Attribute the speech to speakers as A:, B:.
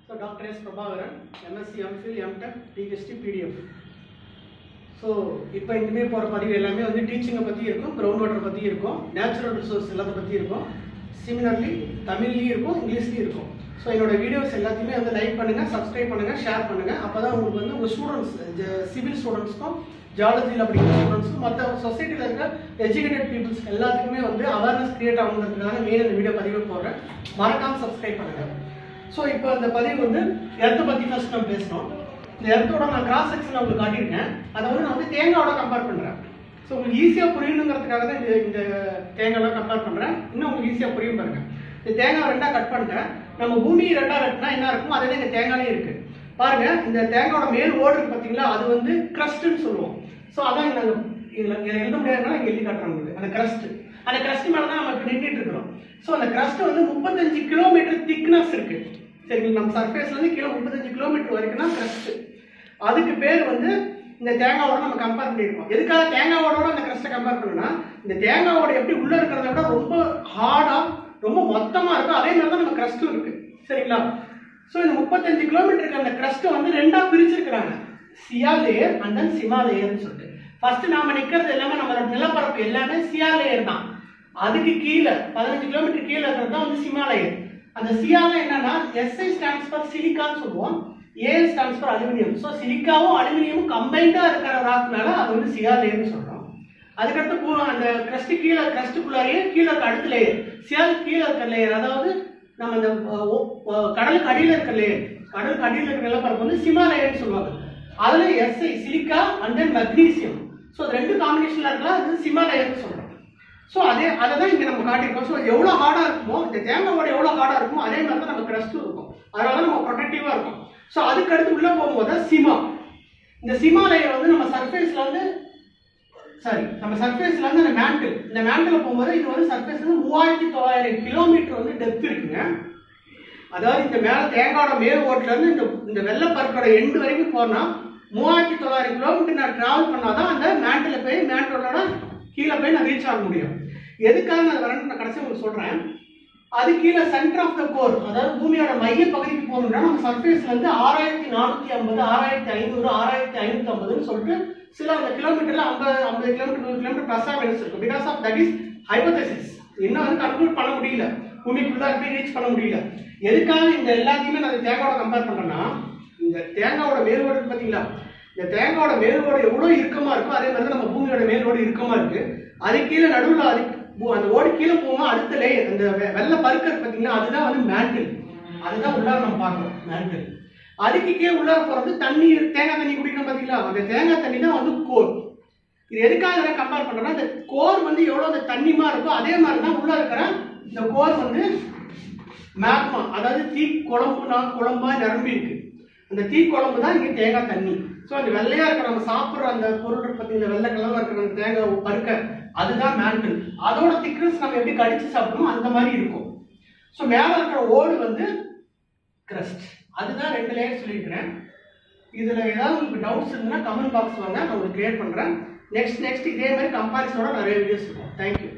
A: so doctor S Prabhakaran MSc MPhil MTech DST PDF so இப்போ இனிமேல் போகிற பதிவு எல்லாமே வந்து டீச்சிங்கை பற்றி இருக்கும் கிரவுண்ட் வாட்டர் பற்றி இருக்கும் நேச்சுரல் ரிசோர்ஸ் எல்லாத்த பற்றி இருக்கும் சிமிலர்லி தமிழ்லேயும் இருக்கும் இங்கிலீஷ்லேயும் இருக்கும் ஸோ என்னோட வீடியோஸ் எல்லாத்தையுமே வந்து லைக் பண்ணுங்கள் சப்ஸ்கிரைப் பண்ணுங்கள் ஷேர் பண்ணுங்கள் அப்போ தான் உங்களுக்கு வந்து உங்கள் ஸ்டூடெண்ட்ஸ் சிவில் ஸ்டூடெண்ட்ஸ்க்கும் ஜாலஜியில் படிக்கிற ஸ்டூடெண்ட்ஸ்க்கும் மற்ற சொசைட்டியில் இருக்க எஜுகேட்டட் பீப்புள்ஸ் எல்லாத்துக்குமே வந்து அவேர்னஸ் கிரியேட் ஆகணுங்கிறதுக்காக மெயின் இந்த வீடியோ பதிவு போடுறேன் மறக்காமல் சப்ஸ்கிரைப் பண்ணுங்கள் ஸோ இப்போ இந்த பதிவு வந்து எர்த்தை பற்றி ஃபர்ஸ்ட் நம்ம பேசணும் இந்த எர்த்தோட நான் கிராஸ் செக்ஷன் உங்களுக்கு காட்டியிருக்கேன் அதை வந்து நான் வந்து தேங்காயோட கம்பேர் பண்ணுறேன் ஸோ உங்களுக்கு ஈஸியாக புரியணுங்கிறதுக்காக தான் இந்த இந்த தேங்காயோட கம்பேர் பண்ணுறேன் இன்னும் உங்களுக்கு ஈஸியாக புரியும் பாருங்க இந்த தேங்காய் ரெண்டாக கட் பண்ணிட்டேன் நம்ம பூமியை ரெண்டாக கட்டினா என்ன இருக்கும் அதே தான் இந்த தேங்காயிலே இருக்கு பாருங்க இந்த தேங்காயோட மேல் ஓடு இருக்கு பார்த்தீங்களா அது வந்து கிரஸ்ட்னு சொல்லுவோம் ஸோ அதான் நாங்கள் இதில் இதில் எழுத முடியாதுனால இங்கே எழுதி காட்டுறோம் உங்களுக்கு அந்த கிரஸ்ட் அந்த கிரஸ்ட் மேலே தான் நம்ம இப்போ நின்றுட்டு இருக்கிறோம் ஸோ அந்த கிரஸ்ட் வந்து முப்பத்தஞ்சு கிலோமீட்டர் திக்னஸ் இருக்கு சரிங்களா நம்ம சர்ஃபேஸ்ல இருந்து கீழே முப்பத்தஞ்சு கிலோமீட்டர் வரைக்கும் தான் கிரஸ்ட் அதுக்கு பேர் வந்து இந்த தேங்காவோட நம்ம கம்பேர் பண்ணியிருக்கோம் எதுக்காக தேங்காவோட அந்த கிரஸ்ட்டை கம்பேர் பண்ணணும்னா இந்த தேங்காவோட எப்படி உள்ள இருக்கிறத விட ரொம்ப ஹார்டா ரொம்ப மொத்தமா இருக்கும் அதே மாதிரி தான் நம்ம கிரஸ்ட்டும் இருக்கு சரிங்களா ஸோ இந்த முப்பத்தஞ்சு கிலோமீட்டருக்கு அந்த கிரஸ்ட்டை வந்து ரெண்டா பிரிச்சிருக்கிறாங்க சியா லேயர் அண்ட் தென் சிமா லேயர்னு சொல்லிட்டு ஃபர்ஸ்ட் நாம நிக்கிறது எல்லாமே நம்மளோட நிலப்பரப்பு எல்லாமே சியா லேயர் தான் அதுக்கு கீழே பதினஞ்சு கிலோமீட்டர் கீழே இருக்கிறது தான் வந்து சிமா லேயர் அந்த சியால என்னன்னா எஸ்ஐ ஸ்டாண்ட்ஸ் ஃபார் சிலிக்கான்னு சொல்லுவோம் AL stands for aluminium so சிலிக்காவும் அலுமினியமும் கம்பைண்டா இருக்கிற ராக்னால அது வந்து சியா லேயர்னு சொல்றோம் அதுக்கடுத்து பூ- அந்த கிரஸ்ட் கீழே கிரஸ்டுக்குள்ளாரியே கீழே இருக்க அடுத்த லேயர் சியால் கீழே இருக்க லேயர் அதாவது நம்ம இந்த அஹ், ஓ- அஹ், கடலுக்கு அடியில் இருக்க லேயர் கடலுக்கு அடியில் இருக்கிற நிலப்பரப்பு வந்து சிமா லேயர்னு சொல்லுவாங்க அதுல SI silica and then magnesium so ரெண்டு காம்பினேஷன்ல இருக்கலாம் அது சிமா லேயர்னு சொல்றோம் ஸோ அதே அதை தான் இங்கே நம்ம காட்டியிருக்கோம் ஸோ எவ்வளோ ஹார்டாக இருக்குமோ இந்த தேங்காவோட எவ்வளோ ஹார்டாக இருக்குமோ அதே மாதிரி தான் நம்ம கிரஸ்ட்டும் இருக்கும் அதனால தான் நம்ம ப்ரொடக்டிவாக இருக்கும் ஸோ அதுக்கு அடுத்து உள்ளே போகும்போது தான் சிமா இந்த சிமா லேயர் வந்து நம்ம சர்ஃபேஸில் வந்து சாரி நம்ம சர்ஃபேஸ்ல இருந்து அந்த மேண்டில் இந்த மேண்டில் போகும்போது இது வந்து சர்ஃபேஸ்ல இருந்து மூவாயிரத்தி தொள்ளாயிரம் கிலோமீட்டர் வந்து டெப்த் இருக்குங்க அதாவது இந்த மேல தேங்காயோட மேல் ஓட்டுல இருந்து இந்த இந்த வெள்ளப்பறக்கோட எண்டு வரைக்கும் போனா மூவாயிரத்தி தொள்ளாயிரம் கிலோமீட்டர் நான் டிராவல் பண்ணாதான் அந்த மேண்டில் போய் மேண்டோட கீழே போய் நான் ரீச் ஆக முடியும் எதுக்காக நான் வரேன்னு நான் கடைசி உங்களுக்கு சொல்றேன் அது கீழே சென்டர் ஆஃப் த கோர் அதாவது பூமியோட மைய பகுதிக்கு போகணும்னா நம்ம சர்ஃபேஸ்ல இருந்து ஆறாயிரத்தி நானூத்தி ஐம்பது ஆறாயிரத்தி ஐநூறு ஆறாயிரத்தி ஐநூத்தி ஐம்பதுன்னு சொல்லிட்டு சில அந்த கிலோமீட்டர்ல ஐம்பது ஐம்பது கிலோமீட்டர் நூறு கிலோமீட்டர் ப்ளஸ் மைனஸ் இருக்கும் because of that is hypothesis இன்னும் வந்து கன்க்ளூட் பண்ண முடியல பூமிக்குள்ள போய் ரீச் பண்ண முடியல எதுக்காக இந்த எல்லாத்தையுமே நான் தேங்காவோட கம்பேர் பண்றேன்னா இந்த தேங்காவோட மேல்வோடு இருக்கு பாத்தீங்களா இந்த தேங்காவோட மேல்வோடு எவ்வளவு இறுக்கமா இருக்கோ அதே மாதிரி தான் நம்ம பூமியோட மேல்வோடு இறுக்கமா இருக்கு அது கீழே நடுவில் அது பூ- அந்த ஓடு கீழே போகும்போது அடுத்த லேயர் அந்த வெ- வெள்ளை பருக்க இருக்கு பாத்தீங்களா அதுதான் வந்து மேண்டில் அதுதான் உள்ளார நம்ம பார்க்கணும் மேண்டில் அதுக்கு கீழே உள்ளார போறது தண்ணி தேங்காய் தண்ணி குடிக்கணும் பாத்தீங்களா அந்த தேங்காய் தண்ணி தான் வந்து கோர் இது எதுக்காக இதெல்லாம் கம்பேர் பண்றோம்னா இந்த கோர் வந்து எவ்வளவு அந்த தண்ணிமா இருக்கோ அதே மாதிரி தான் உள்ள இருக்கிற இந்த கோர் வந்து மேக்மா அதாவது தீ குழம்புனா குழம்பா நிரம்பி இருக்கு அந்த தீ குழம்பு தான் இங்க தேங்காய் தண்ணி ஸோ அந்த வெள்ளையா இருக்கிற நம்ம சாப்பிடுற அந்த பொருள் பத்தி இந்த வெள்ளை கலர்ல இருக்கிற அந்த தேங்காய் பருக்க அதுதான் மேண்டில் அதோட திக்னஸ் நம்ம எப்படி கடிச்சு சாப்பிடணும் அந்த மாதிரி இருக்கும் ஸோ மேல இருக்கிற ஓடு வந்து கிரஸ்ட் அதுதான் ரெண்டு லேயர் சொல்லியிருக்கிறேன் இதுல ஏதாவது உங்களுக்கு டவுட்ஸ் இருந்ததுன்னா கமெண்ட் பாக்ஸ் வாங்க நான் உங்களுக்கு கிரியேட் பண்றேன் நெக்ஸ்ட் நெக்ஸ்ட் இதே மாதிரி கம்பாரிசனோட நிறைய வீடியோஸ் இருக்கும் தேங்க்யூ